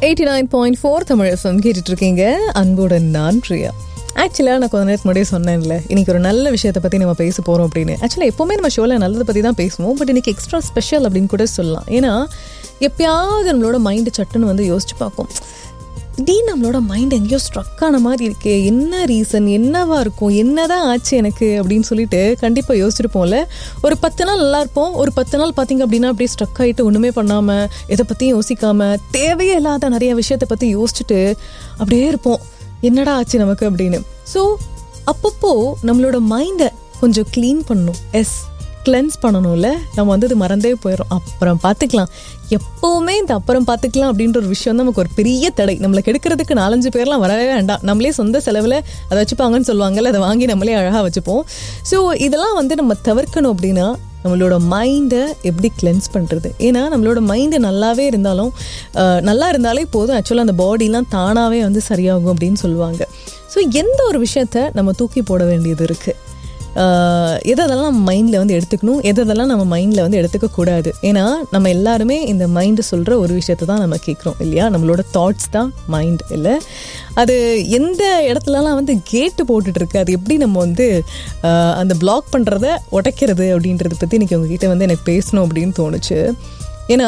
eighty nine point four Tamil FM கேட்டுட்டு இருக்கீங்க அன்புடன் நான் பிரியா ஆக்சுவலாக நான் கொஞ்ச நேரத்துக்கு முன்னாடியே சொன்னேன்ல இன்னைக்கு ஒரு நல்ல விஷயத்தை பற்றி நம்ம பேச போகிறோம் அப்படின்னு ஆக்சுவலாக எப்போவுமே நம்ம ஷோவில் நல்லதை பற்றி தான் பேசுவோம் பட் இன்னைக்கு எக்ஸ்ட்ரா ஸ்பெஷல் அப்படின்னு கூட சொல்லலாம் ஏன்னா எப்பயாவது நம்மளோட மைண்டு சட்டுன்னு வந்து யோசிச்சு பார்க்கும் திடீர்னு நம்மளோட மைண்ட் எங்கேயோ ஸ்ட்ரக் ஆன மாதிரி இருக்கே என்ன ரீசன் என்னவா இருக்கும் என்னதான் ஆச்சு எனக்கு அப்படின்னு சொல்லிட்டு கண்டிப்பாக யோசிச்சிருப்போம்ல ஒரு பத்து நாள் நல்லா இருப்போம் ஒரு பத்து நாள் பார்த்தீங்க அப்படின்னா அப்படியே ஸ்ட்ரக் ஆகிட்டு ஒன்றுமே பண்ணாமல் எதை பற்றியும் யோசிக்காம தேவையே இல்லாத நிறைய விஷயத்தை பற்றி யோசிச்சுட்டு அப்படியே இருப்போம் என்னடா ஆச்சு நமக்கு அப்படின்னு ஸோ அப்பப்போ நம்மளோட மைண்டை கொஞ்சம் க்ளீன் பண்ணணும் எஸ் கிளென்ஸ் பண்ணணும்ல நம்ம வந்து இது மறந்தே போயிடும் அப்புறம் பார்த்துக்கலாம் எப்போவுமே இந்த அப்புறம் பார்த்துக்கலாம் அப்படின்ற ஒரு விஷயம் தான் நமக்கு ஒரு பெரிய தடை நம்மளை கெடுக்கிறதுக்கு நாலஞ்சு பேர்லாம் வரவே வேண்டாம் நம்மளே சொந்த செலவில் அதை வச்சுப்பாங்கன்னு சொல்லுவாங்கல்ல அதை வாங்கி நம்மளே அழகாக வச்சுப்போம் ஸோ இதெல்லாம் வந்து நம்ம தவிர்க்கணும் அப்படின்னா நம்மளோட மைண்டை எப்படி கிளென்ஸ் பண்ணுறது ஏன்னா நம்மளோட மைண்டு நல்லாவே இருந்தாலும் அஹ், நல்லா இருந்தாலே போதும் ஆக்சுவலாக அந்த பாடிலாம் தானாகவே வந்து சரியாகும் அப்படின்னு சொல்லுவாங்க ஸோ எந்த ஒரு விஷயத்த நம்ம தூக்கி போட வேண்டியது இருக்குது ஆஹ் எதெல்லாம் நம்ம மைண்டில் வந்து எடுத்துக்கணும் எதெல்லாம் நம்ம மைண்டில் வந்து எடுத்துக்க கூடாது ஏன்னா நம்ம எல்லாருமே இந்த மைண்டு சொல்கிற ஒரு விஷயத்தை தான் நம்ம கேட்குறோம் இல்லையா நம்மளோட தாட்ஸ் தான் மைண்ட் இல்லை அது எந்த இடத்துலலாம் வந்து கேட்டு போட்டுட்டு இருக்கு அது எப்படி நம்ம வந்து ஆஹ் அந்த பிளாக் பண்ணுறத உடைக்கிறது அப்படின்றத பற்றி இன்னைக்கு உங்ககிட்ட வந்து எனக்கு பேசணும் அப்படின்னு தோணுச்சு ஏன்னா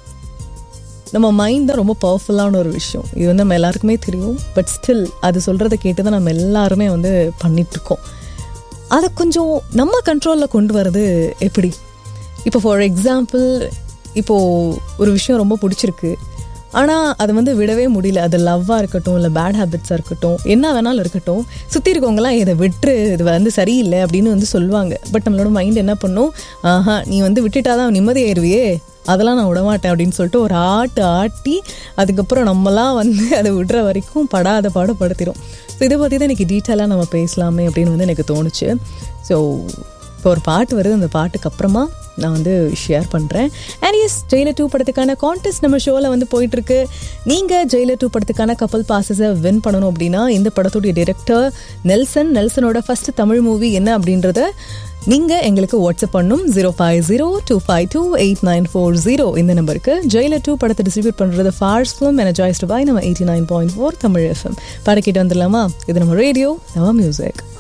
நம்ம மைண்ட் தான் ரொம்ப பவர்ஃபுல்லான ஒரு விஷயம் இது வந்து நம்ம எல்லாருக்குமே தெரியும் பட் ஸ்டில் அது சொல்கிறத கேட்டு தான் நம்ம எல்லாருமே வந்து பண்ணிகிட்ருக்கோம் அதை கொஞ்சம் நம்ம கண்ட்ரோலில் கொண்டு வர்றது எப்படி இப்போ ஃபார் எக்ஸாம்பிள் இப்போது ஒரு விஷயம் ரொம்ப பிடிச்சிருக்கு ஆனால் அதை வந்து விடவே முடியல அது லவ்வாக இருக்கட்டும் இல்லை பேட் ஹேபிட்ஸாக இருக்கட்டும் என்ன வேணாலும் இருக்கட்டும் சுற்றி இருக்கவங்களாம் இதை விட்டுரு இது வந்து சரியில்லை அப்படின்னு வந்து சொல்லுவாங்க பட் நம்மளோட மைண்ட் என்ன பண்ணும் ஆஹா நீ வந்து விட்டுட்டாதான் நிம்மதியாயிருவியே அதெல்லாம் நான் விடமாட்டேன் அப்படின்னு சொல்லிட்டு ஒரு ஆட்டு ஆட்டி அதுக்கப்புறம் நம்மலாம் வந்து அதை விடுற வரைக்கும் படாத பாடுபடுத்திடும் ஸோ இதை பற்றி தான் எனக்கு டீட்டெயிலாக நம்ம பேசலாமே அப்படின்னு வந்து எனக்கு தோணுச்சு ஸோ இப்போ ஒரு பாட்டு வருது அந்த பாட்டுக்கு அப்புறமா நான் வந்து ஷேர் பண்ணுறேன் அண்ட் எஸ் ஜெயிலர் டூ படத்துக்கான கான்டெஸ்ட் நம்ம ஷோவில் வந்து போயிட்டுருக்கு நீங்கள் ஜெயிலர் டூ படத்துக்கான கப்பல் பாசஸை வின் பண்ணணும் அப்படின்னா இந்த படத்துடைய டிரெக்டர் நெல்சன் நெல்சனோட ஃபர்ஸ்ட் தமிழ் மூவி என்ன அப்படின்றத நீங்கள் எங்களுக்கு வாட்ஸ்அப் பண்ணும் zero five zero two five two eight nine four zero இந்த நம்பருக்கு ஜெயிலர் டூ படத்தை டிஸ்ட்ரிபியூட் பண்ணுறது ஃபார்ஸ் ஃபிலிம் எனர்ஜைஸ்டு பாய் நம்ம eighty nine point four Tamil FM பாட கேட்டு வந்துடலாமா இது நம்ம ரேடியோ நம்ம மியூசிக்